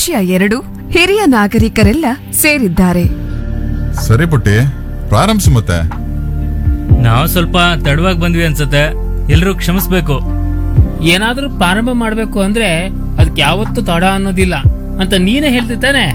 ವಿಷಯ ಎರಡು ಹಿರಿಯ ನಾಗರಿಕರೆಲ್ಲ ಸೇರಿದ್ದಾರೆ ಸರಿ ಪುಟ್ಟಿ ಪ್ರಾರಂಭಿಸು ಮತ್ತೆ ನಾವು ಸ್ವಲ್ಪ ತಡವಾಗಿ ಬಂದ್ವಿ ಅನ್ಸತ್ತೆ ಎಲ್ರೂ ಕ್ಷಮಿಸ್ಬೇಕು ಏನಾದ್ರೂ ಪ್ರಾರಂಭ ಮಾಡ್ಬೇಕು ಅಂದ್ರೆ ಅದಕ್ಕೆ ಯಾವತ್ತೂ ತಡ ಅನ್ನೋದಿಲ್ಲ ಅಂತ ನೀನೇ ಹೇಳ್ತಿದ್ದಾನೆ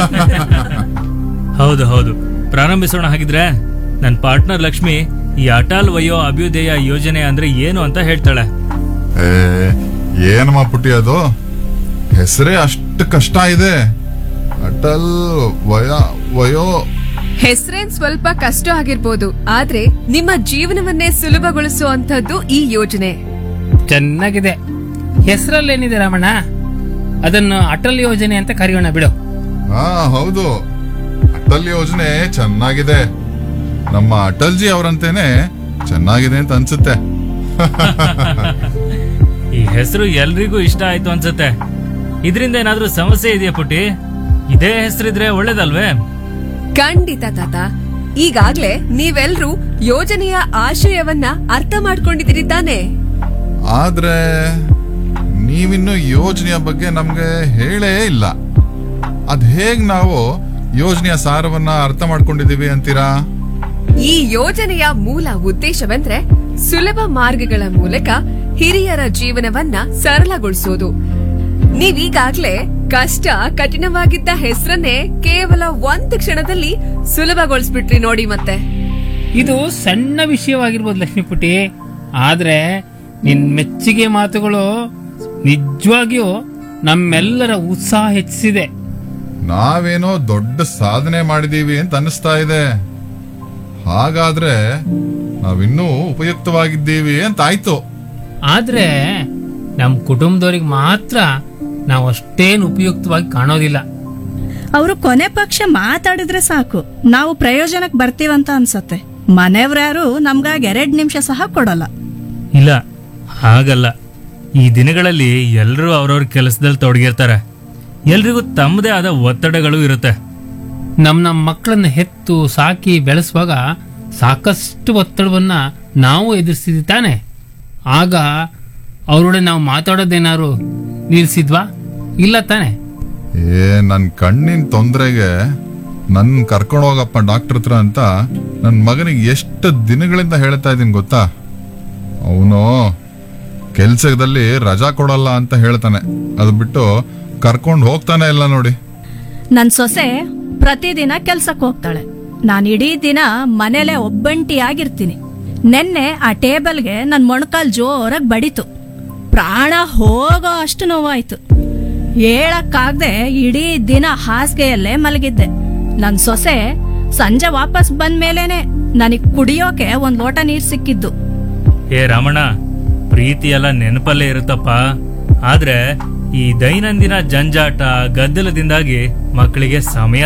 ಹೌದು ಹೌದು ಪ್ರಾರಂಭಿಸೋಣ ಹಾಗಿದ್ರೆ ನನ್ನ ಪಾರ್ಟ್ನರ್ ಲಕ್ಷ್ಮಿ ಈ ಅಟಲ್ ವಯೋ ಅಭ್ಯುದಯ ಯೋಜನೆ ಅಂದ್ರೆ ಏನು ಅಂತ ಹೇಳ್ತಾಳೆ ಏ ಏನಮ್ಮ ಪುಟ್ಟಿ ಅದು ಹೆಸರೇ ಅಷ್ಟು ಕಷ್ಟ ಇದೆ ಅಟಲ್ ವಯ ವಯೋ ಹೆಸರೇನ್ ಸ್ವಲ್ಪ ಕಷ್ಟ ಆಗಿರ್ಬೋದು ಆದ್ರೆ ನಿಮ್ಮ ಜೀವನವನ್ನೇ ಸುಲಭಗೊಳಿಸುವಂತದ್ದು ಈ ಯೋಜನೆ ಚೆನ್ನಾಗಿದೆ ಹೆಸರಲ್ಲೇನಿದೆ ರಾಮಣ್ಣ ಅದನ್ನು ಅಟಲ್ ಯೋಜನೆ ಅಂತ ಕರೆಯೋಣ ಬಿಡು ಹಾ ಹೌದು ಅಟಲ್ ಯೋಜನೆ ಚೆನ್ನಾಗಿದೆ ನಮ್ಮ ಅಟಲ್ಜಿ ಅವರಂತೇನೆ ಚೆನ್ನಾಗಿದೆ ಅಂತ ಅನ್ಸುತ್ತೆ ಈ ಹೆಸರು ಎಲ್ರಿಗೂ ಇಷ್ಟ ಆಯ್ತು ಅನ್ಸತ್ತೆ ಇದರಿಂದ ಏನಾದ್ರೂ ಸಮಸ್ಯೆ ಇದೆಯಾ ಪುಟ್ಟಿ ಇದೇ ಹೆಸರಿದ್ರೆ ಒಳ್ಳೇದಲ್ವೇ ಖಂಡಿತ ತಾತ ಈಗಾಗ್ಲೇ ನೀವೆಲ್ರೂ ಯೋಜನೆಯ ಆಶಯವನ್ನ ಅರ್ಥ ಮಾಡ್ಕೊಂಡಿದ್ದೀರಿ ತಾನೆ ಆದ್ರೆ ನೀವಿನ್ನು ಯೋಜನೆಯ ಬಗ್ಗೆ ನಮ್ಗೆ ಹೇಳೇ ಇಲ್ಲ ಅದ್ ಹೇಗ್ ನಾವು ಯೋಜನೆಯ ಸಾರವನ್ನ ಅರ್ಥ ಮಾಡ್ಕೊಂಡಿದೀವಿ ಅಂತೀರಾ ಈ ಯೋಜನೆಯ ಮೂಲ ಉದ್ದೇಶವೆಂದ್ರೆ ಸುಲಭ ಮಾರ್ಗಗಳ ಮೂಲಕ ಹಿರಿಯರ ಜೀವನವನ್ನ ಸರಳಗೊಳಿಸೋದು ನೀವೀಗಾಗ್ಲೇ ಕಷ್ಟ ಕಠಿಣವಾಗಿದ್ದ ಹೆಸರನ್ನೇ ಕೇವಲ ಒಂದು ಕ್ಷಣದಲ್ಲಿ ಸುಲಭಗೊಳಿಸ್ಬಿಟ್ರಿ ನೋಡಿ ಮತ್ತೆ ಇದು ಸಣ್ಣ ವಿಷಯವಾಗಿರ್ಬೋದು ಲಕ್ಷ್ಮೀಪುಟಿ ಆದ್ರೆ ನಿನ್ ಮೆಚ್ಚುಗೆ ಮಾತುಗಳು ನಿಜವಾಗಿಯೂ ನಮ್ಮೆಲ್ಲರ ಉತ್ಸಾಹ ಹೆಚ್ಚಿಸಿದೆ ನಾವೇನೋ ದೊಡ್ಡ ಸಾಧನೆ ಮಾಡಿದೀವಿ ಅಂತ ಅನಿಸ್ತಾ ಇದೆ ಹಾಗಾದ್ರೆ ನಾವಿನ್ನೂ ಉಪಯುಕ್ತವಾಗಿದ್ದೀವಿ ಅಂತ ಆಯ್ತು ಆದ್ರೆ ನಮ್ ಕುಟುಂಬದವ್ರಿಗೆ ಮಾತ್ರ ನಾವು ಅಷ್ಟೇನು ಉಪಯುಕ್ತವಾಗಿ ಕಾಣೋದಿಲ್ಲ ಅವರು ಕೊನೆ ಪಕ್ಷ ಮಾತಾಡಿದ್ರೆ ಸಾಕು ನಾವು ಪ್ರಯೋಜನಕ್ಕೆ ಬರ್ತೀವಂತ ಅನ್ಸತ್ತೆ ಮನೆಯವ್ರ್ಯಾರು ನಮ್ಗಾಗಿ ಎರಡ್ ನಿಮಿಷ ಸಹ ಕೊಡಲ್ಲ ಇಲ್ಲ ಹಾಗಲ್ಲ ಈ ದಿನಗಳಲ್ಲಿ ಎಲ್ಲರೂ ಅವ್ರವ್ರ ಕೆಲಸದಲ್ಲಿ ತೊಡಗಿರ್ತಾರೆ ಎಲ್ರಿಗೂ ತಮ್ಮದೇ ಆದ ಒತ್ತಡಗಳು ಇರುತ್ತೆ ನಮ್ ನಮ್ಮ ಮಕ್ಕಳನ್ನ ಹೆತ್ತು ಸಾಕಿ ಬೆಳೆಸುವಾಗ ಸಾಕಷ್ಟು ಒತ್ತಡವನ್ನ ನಾವು ಎದುರಿಸಿದ್ವಿ ತಾನೆ ಆಗ ಅವರೊಡೆ ನಾವು ಮಾತಾಡೋದೇನಾದ್ರು ನಿಲ್ಸಿದ್ವಾ ಇಲ್ಲ ತಾನೆ ಏ ನನ್ ಕಣ್ಣಿನ ತೊಂದರೆಗೆ ನನ್ ಕರ್ಕೊಂಡು ಹೋಗಪ್ಪ ಡಾಕ್ಟರ್ ಹತ್ರ ಅಂತ ನನ್ ಮಗನಿಗೆ ಎಷ್ಟು ದಿನಗಳಿಂದ ಹೇಳ್ತಾ ಇದ್ದೀನಿ ಗೊತ್ತಾ ಅವನು ಕೆಲ್ಸದಲ್ಲಿ ರಜಾ ಕೊಡಲ್ಲ ಅಂತ ಹೇಳ್ತಾನೆ ಅದು ಬಿಟ್ಟು ಕರ್ಕೊಂಡು ಹೋಗ್ತಾನೆ ಇಲ್ಲ ನೋಡಿ ನನ್ ಸೊಸೆ ಪ್ರತಿದಿನ ಕೆಲ್ಸಕ್ಕೆ ಹೋಗ್ತಾಳೆ ನಾನು ಇಡೀ ದಿನ ಮನೇಲೆ ಒಬ್ಬಂಟಿಯಾಗಿರ್ತೀನಿ ನೆನ್ನೆ ಆ ಟೇಬಲ್ಗೆ ನನ್ ಮೊಣಕಾಲ್ ಜೋರಾಗಿ ಬಡಿತು ಪ್ರಾಣ ಹೋಗೋ ಅಷ್ಟು ನೋವಾಯ್ತು ಹೇಳಕ್ಕಾಗ್ದೆ ಇಡೀ ದಿನ ಹಾಸಿಗೆಯಲ್ಲೇ ಮಲಗಿದ್ದೆ ನನ್ ಸೊಸೆ ಸಂಜೆ ವಾಪಸ್ ಬಂದ್ಮೇಲೇನೆ ನನಗ್ ಕುಡಿಯೋಕೆ ಒಂದ್ ಲೋಟ ನೀರ್ ಸಿಕ್ಕಿದ್ದು ಏ ರಮಣ ಪ್ರೀತಿ ಎಲ್ಲ ನೆನಪಲ್ಲೇ ಇರುತ್ತಪ್ಪ ಆದ್ರೆ ಈ ದೈನಂದಿನ ಜಂಜಾಟ ಗದ್ದಲದಿಂದಾಗಿ ಮಕ್ಕಳಿಗೆ ಸಮಯ